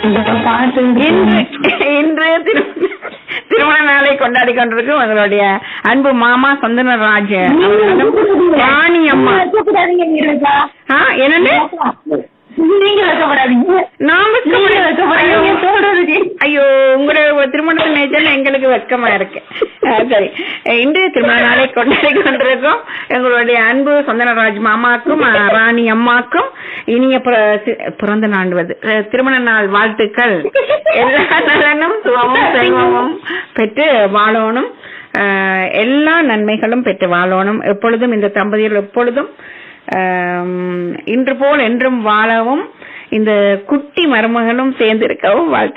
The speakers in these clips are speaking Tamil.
பாட்டு இன்று இன்று திரு- திருமண நாளை கொண்டாடி கொண்டிருக்கும் உங்களுடைய அன்பு மாமா சந்தனராஜ் ராணி அம்மா வைக்கப்படாதீங்க நீங்களா ஆ, என்னன்னு நீங்க வைக்கப்படாதீங்க நான் நீங்க வைக்கப்படாதீங்க ஐயோ, சொல்றதுக்கு ஐயோ உங்களோட திருமணத்து நேச்சர் எங்களுக்கு வெக்கமா இருக்கு ஆ, சரி இன்று திருமண நாளை கொண்டாடி கொண்டிருக்கும் எங்களுடைய அன்பு சந்தனராஜ் மாமாக்கும் ஆ, ராணி அம்மாக்கும் இனிய பிற- தி- பிறந்த நாள் வது அஹ், திருமண நாள் வாழ்த்துக்கள் எல்லா நலனும் சுகமும் செல்வமும் பெற்று வாழணும் ஆஹ், எல்லா நன்மைகளும் பெற்று வாழணும் எப்பொழுதும் இந்த தம்பதியர்கள் எப்பொழுதும் ஆம், இன்று போல் என்றும் வாழவும் இந்த குட்டி மருமகளும் சேர்ந்திருக்கவும் வாழ்த்து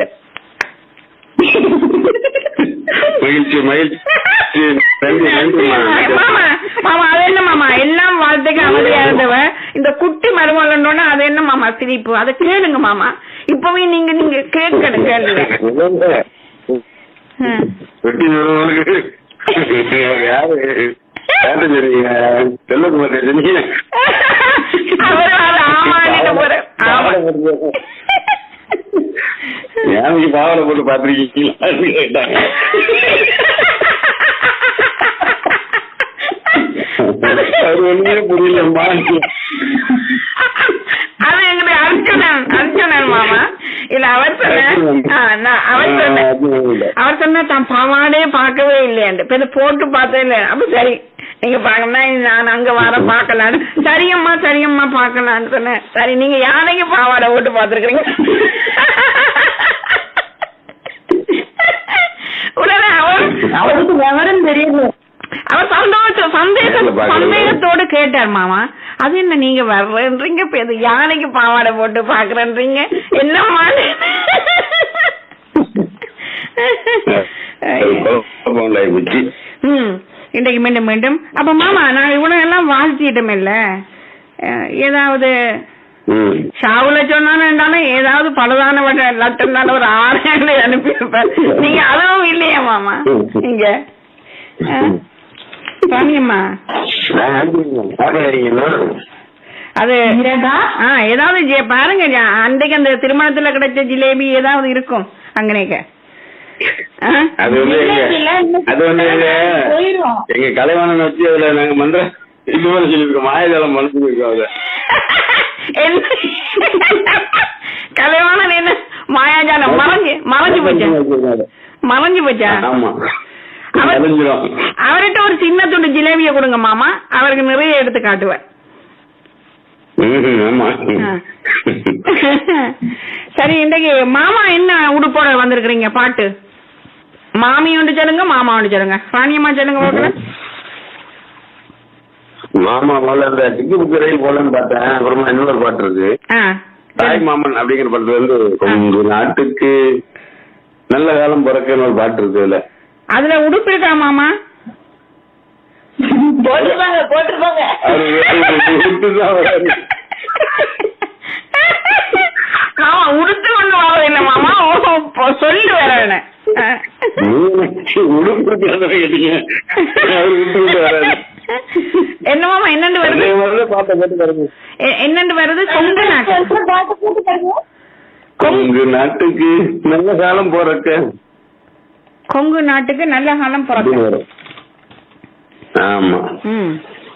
மகிழ்ச்சி மகிழ்ச்சி நன்றி நன்றிம்மா மாமா மாமா அது என்ன மாமா எல்லாம் வாழ்த்துக்கு அமைதியா இருந்தவ இந்த குட்டி மருமகள்னோட அது என்ன மாமா சிரிப்பு அதை கேளுங்க மாமா இப்பவே நீங்க நீங்க கேட்கணும் கேளுங்க ம். வெட்டி நிறுவனங்களுக்கு யாரு யார்கிட்ட சொன்னீங்க செல்லகுமார் சொன்னீங்க அவர் அது ஆமான்னு போற ஆமா யானைக்கு பாவலை போட்டு பாத்திருக்கீங்களா கேட்டாங்க அது ஒண்ணுமே புரியலம்மா அது எங்களுடைய அர்ஜுனன் அர்ஜுனன் மாமா இல்ல அவர் சொன்ன ஆ, நான் அவர் சொன்ன அவர் சொன்னா தான் பாவாடே பார்க்கவே இல்லையாண்டு இப்ப இதை போட்டு பார்த்தே இல்லை அப்ப சரி நீங்க பாக்கணும்னா நான் அங்க வர பாக்கலான்னு சரியம்மா சரியம்மா பாக்கலான்னு சொன்னேன் சரி நீங்க யானைக்கு பாவாடை போட்டு பாத்துருக்கீங்க உடனே அவர் அவருக்கு விவரம் தெரியல அவர் சந்தோஷம் சந்தேகம் நேர்ல பார்க்கறது. சந்தேகத்தோடு கேட்டார் மாமா அது என்ன நீங்க வர்றேன்றீங்க இப்ப இது யானைக்கு பாவாடை போட்டு பாக்குறேன்றீங்க என்னம்மா போச்சு ம் இன்றைக்கு மீண்டும் மீண்டும் அப்ப மாமா நான் இவ்வளவு எல்லாம் வாழ்த்திட்டோம் இல்ல ஏதாவது ம் ஷாவுல சொன்னாலும் ஏதாவது பழுதான லட்டம் ஒரு ஆறு அனுப்பியிருப்பேன் நீங்க அதுவும் இல்லையா மாமா நீங்க சாமியம்மா அது ஆ ஏதாவது ஜெ- பாருங்க ஜ- அன்றைக்கு அந்த திருமணத்துல கிடைச்ச ஜிலேபி ஏதாவது இருக்கும் அங்கனேக்க ஆ? அது வந்து எங்க அது வந்து எங்க போயிரும் எங்க கலைவாணன் வச்சு அதுல நாங்க மந்திர இது மாதிரி சொல்லிருக்கோம் மாயஜாலம் மனசுருக்கோம் அதுல என்ன கலைவாணன் என்ன மாயாஜாலம் மறைஞ்சு மறைஞ்சு போச்சா மறைஞ்சு போச்சா ஆமா அவர்- அழிஞ்சிரும் அவர்கிட்ட ஒரு சின்ன துண்டு ஜிலேபிய கொடுங்க மாமா அவருக்கு நிறைய எடுத்து காட்டுவேன் ம்ஹும், ஆமா ஆ. சரி இன்றைக்கு மாமா என்ன உடுப்போட வந்திருக்கிறீங்க பாட்டு மாமி ஒன்று சொல்லுங்க மாமா ஒன்று சொல்லுங்க ராணியம்மா சொல்லுங்க பார்க்கலாம் மாமா முதல்ல இந்த டிக்கு புக்கு ரயில் போலன்னு பார்த்தேன் அப்புறமா இன்னொரு பாட்டு இருக்கு ஆ தாய் மாமன் அப்படிங்கிற பாட்டு வந்து கொஞ்ச நாட்டுக்கு நல்ல காலம் பிறக்கன்னு ஒரு பாட்டு இருக்கு அதுல அதுல உடுப்பு இருக்கா மாமா போட்டுருப்பாங்க போட்டுருப்பாங்க அது விட்டுதான் வராது. மாமா உடுத்து கொண்டு வர இல்ல மாமா ஓ, இப்போ சொல்லி வரேன் நீங்க உடுப்பு கேட்டதை கேட்டீங்க அவர் விட்டு விட்டு வராது என்ன மாமா என்னண்டு வருது அதே மாதிரிதான் பாட்டை கேட்டு பாருங்க எ- என்னண்டு வருது கொங்கு நாட்டு பாட்டு போட்டு பாருங்க கொங்கு நாட்டுக்கு நல்ல காலம் போறக்க கொங்கு நாட்டுக்கு நல்ல காலம் அப்படி பிறக்கும் வரும் ஆமா ம்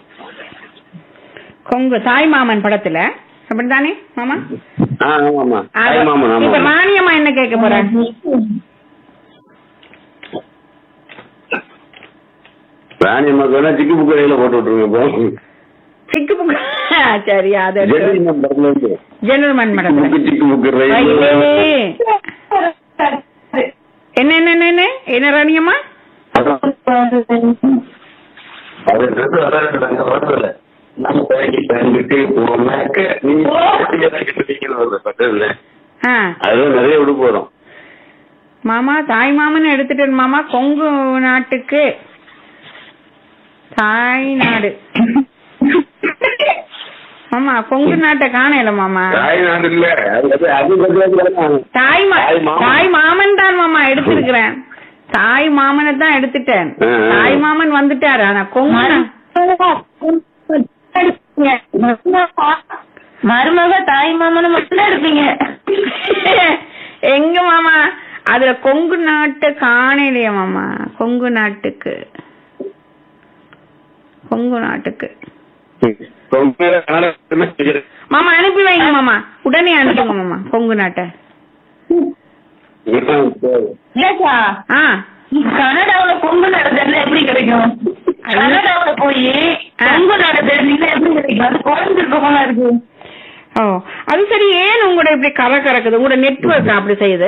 கொங்கு தாய் மாமன் படத்துல அப்படித்தானே மாமா ஆ, ஆமாமா அது- தாய் மாமன் இப்ப ஆமா ராணியம்மா என்ன கேட்க போறேன் ராணி அம்மாக்கு வேணா சிக்கு புக்கு ரயில போட்டு விட்டுருங்க இப்போ சிக்கு புக்கு சரி அது ஜென்டில்மேன் படத்துல இருந்து ஜெனரல்மேன் படத்துல புக்கு சிக்கு புக்கு ரயில் ஐயே. என்ன என்ன என்ன என்ன என்ன ராணியம்மா அது ட்ரெஸ் வராதுங்க வரதில்ல நம்ம பேக்கி பயந்துட்டு போனாக்க நீங்க கட்டுறீங்கன்னு வருது பட்டதுல ஆ அதுதான் நிறைய உடுப்பு வரும் மாமா தாய் மாமன் எடுத்துட்டேன் மாமா கொங்கு நாட்டுக்கு தாய் நாடு மாமா கொங்கு நாட்டை காணல மாமா தாய் நாடு இல்ல அது அது- அது பத்திரம் தாய் மா- தாய் மாமன். தாய் மாமன் தான் மாமா எடுத்திருக்கிறேன் தாய் மாமனை தான் எடுத்துட்டேன் ஆ, ஆ. தாய் மாமன் வந்துட்டாரு ஆனா கொங்கு நா- மருமக தாய் மாமனை மட்டும் தான் எடுப்பீங்க அதுல கொங்கு நாட்டு காணலையா மாமா கொங்கு நாட்டுக்கு கொங்கு நாட்டுக்கு ரொம்ப நேரம் கன்னடம் தெரியாது. மாமா அனுப்பி வைங்க மாமா உடனே அனுப்புங்க மாமா கொங்கு நாட்டை இல்லக்கா ஆ கனடாவுல கொங்கு நாடு தெரியல எப்படி கிடைக்கும் கனடாவுல போய் கொங்கு நாடு தெரிஞ்சீங்கன்னா எப்படி கிடைக்கும் அது கோயம்புத்தூர் பக்கமா இருக்கு ஓ அது சரி ஏன் உங்களோட இப்படி கரை கறக்குது உங்களோட நெட்வொர்க் அப்படி செய்யுது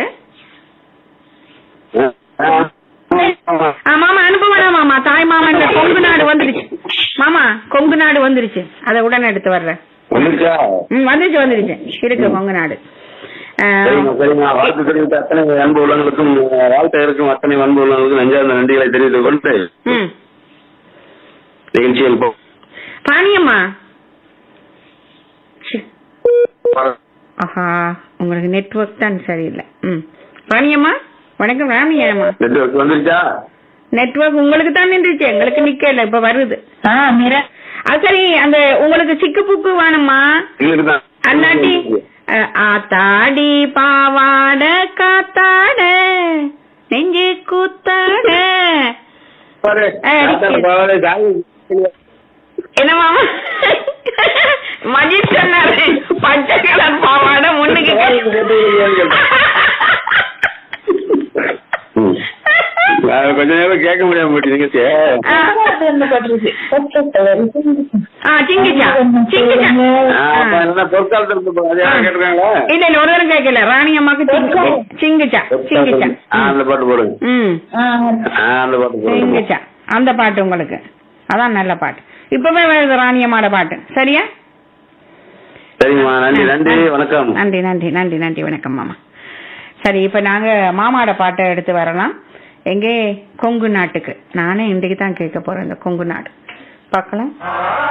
ஆ, மாமா அனுப்ப வேணாம் மாமா தாய் மாமா இந்த கொங்கு நாடு வந்துருச்சு மாமா கொங்கு நாடு வந்துருச்சு அதை உடனே எடுத்து வர்றேன் வந்துச்சா ம் வந்துருச்சு வந்துருச்சு இருக்கு கொங்கு நாடு ஆ, சரிங்க சரிங்க வாழ்த்து தெரிவித்த அத்தனை அன்பு உள்ளவங்களுக்கும் வாழ்த்து இருக்கும் அத்தனை அன்பு உள்ளவங்களுக்கும் நெஞ்சார்ந்த நன்றிகளை தெரிவித்துக் கொண்டு ம் நிகழ்ச்சியில் போ ராணியம்மா சி. ஆஹா உங்களுக்கு நெட்வொர்க் தான் சரியில்லை ம் ராணியம்மா வணக்கம் ராணியம்மா நெட்வொர்க் வந்துருச்சா நெட்வொர்க் உங்களுக்கு தான் நின்றுச்சு எங்களுக்கு நிக்கல இப்ப வருது ஆ மீரா அது சரி அந்த உங்களுக்கு சிக்கு புக்கு வேணுமா எங்களுக்கு தான் அண்ணாட்டி அஹ், ஆத்தாடி பாவாட காத்தாட நெஞ்சு கூத்தாட பாரு, அடிக்குது. பாரு, ஜாலி. என்ன மாமா மஜித் சொன்னாரு பச்சை கலர் பாவாடை முன்னுக்கு ம். நான் கொஞ்ச நேரம் கேட்க முடியாம போயிட்டு நிகழ்ச்சி என்ன பண்றது ஆ சிங்கிச்சா சிங்கிச்சா அப்ப என்ன பொற்காலத்துல இருந்து அதே கேட்டிருக்காங்களா இல்ல இல்ல ஒரு தரம் கேட்கல ராணி அம்மாக்கு சிங்கு- சிங்கிச்சா சிங்கிச்சா ஆ, அந்த பாட்டு போடுங்க ம் ஆ, அந்த பாட்டு போடுங்க சிங்கிச்சா அந்த பாட்டு உங்களுக்கு அதான் நல்ல பாட்டு இப்பவே வருது ராணி அம்மாட பாட்டு சரியா சரிங்கம்மா நன்றி நன்றி வணக்கம் நன்றி நன்றி நன்றி நன்றி வணக்கம் மாமா சரி இப்ப நாங்க மாமாட பாட்டை எடுத்து வரலாம் எங்கே கொங்கு நாட்டுக்கு நானே இன்றைக்கு தான் கேட்க போறேன் இந்த கொங்கு நாடு பார்க்கலாம்